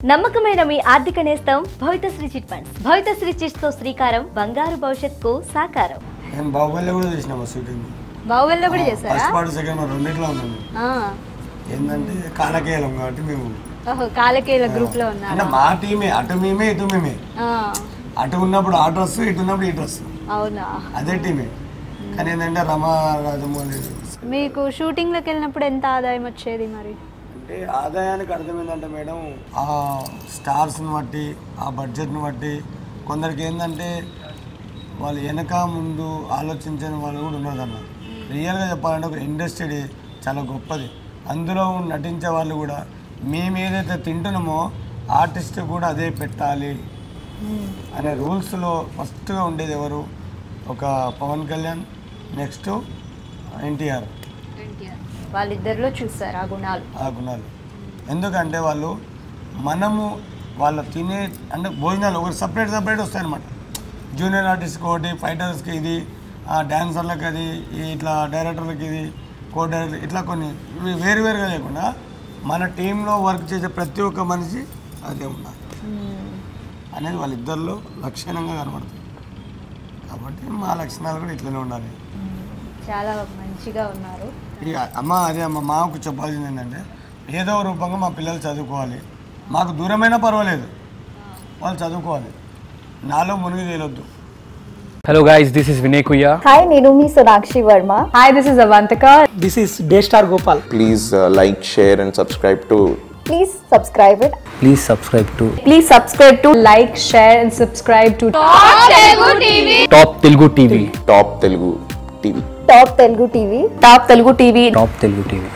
నమ్మకమైన మీ ఆర్థిక నేస్తం Bhavitashri chit funds Bhavitashri chits తో శ్రీకారం బంగారు భవిష్యత్తుకు సాకారం నేను బాహుబలి కూడా చేసిన మా షూటింగ్ బావుల్లో కూడా చేశారా ఫస్ట్ పార్ట్ సెకండ్ పార్ట్ రెండిట్లో ఉన్నాను ఆ. ఏంటంటే కాలకేయలం కాబట్టి మేము ఓహో కాలకేల గ్రూప్ లో అంటే ఉన్నారా మా టీమే అటు మేమే ఇటు మేమే ఆ, అటు ఉన్నప్పుడు ఆ డ్రెస్ ఇటు ఉన్నప్పుడు ఈ డ్రెస్ అవునా అదే టీమే కానీ ఏంటంటే రమా రాజమౌళి మీకు షూటింగ్ లోకి వెళ్ళినప్పుడు ఎంత ఆదాయం వచ్చేది మరి అంటే ఆదాయానికి అర్థం ఏంటంటే మేడం ఆ స్టార్స్ని బట్టి ఆ బడ్జెట్ని బట్టి కొందరికి ఏంటంటే వాళ్ళు వెనక ముందు ఆలోచించని వాళ్ళు కూడా ఉన్నారు అన్న రియల్గా చెప్పాలంటే ఒక ఇండస్ట్రీ చాలా గొప్పది అందులో నటించే వాళ్ళు కూడా మేము ఏదైతే తింటున్నామో ఆర్టిస్ట్ కూడా అదే పెట్టాలి అనే రూల్స్లో ఫస్ట్గా ఉండేది ఎవరు ఒక పవన్ కళ్యాణ్ నెక్స్ట్ ఎన్టీఆర్ వాళ్ళిద్దరిలో చూస్తారు ఆ గుణాలు ఆ గుణాలు ఎందుకంటే వాళ్ళు మనము వాళ్ళ తినే అంటే భోజనాలు ఒకటి సపరేట్ సపరేట్ వస్తాయన్నమాట జూనియర్ ఆర్టిస్ట్కి ఒకటి ఫైటర్స్కి ఇది ఆ డాన్సర్లకు అది ఈ ఇట్లా డైరెక్టర్లకి ఇది కో డైరెక్టర్ ఇట్లా కొన్ని ఇవి వేరు వేరుగా లేకుండా మన టీంలో వర్క్ చేసే ప్రతి ఒక్క మనిషి అదే ఉండాలి అనేది వాళ్ళిద్దరిలో లక్షణంగా కనబడుతుంది కాబట్టి మా లక్షణాలు కూడా ఇట్లనే ఉండాలి చాలా మంచిగా ఉన్నారు ఇక అమ్మ అదే అమ్మ మాకు చెప్పాల్సింది ఏంటంటే ఏదో ఒక రూపంగా మా పిల్లలు చదువుకోవాలి మాకు దూరమైనా పర్వాలేదు వాళ్ళు చదువుకోవాలి నాలో మునిగి తేలొద్దు Hello guys, this is Vinay Kuya. Hi, నేను మీ Sonakshi Varma Hi, this is Avantika. This is Daystar Gopal. please uh, like, share, and subscribe to please subscribe it Please subscribe to Please subscribe to like, share, and subscribe to Top Telugu TV. Top Telugu TV. Top Telugu TV Top Telugu TV. Top Telugu TV.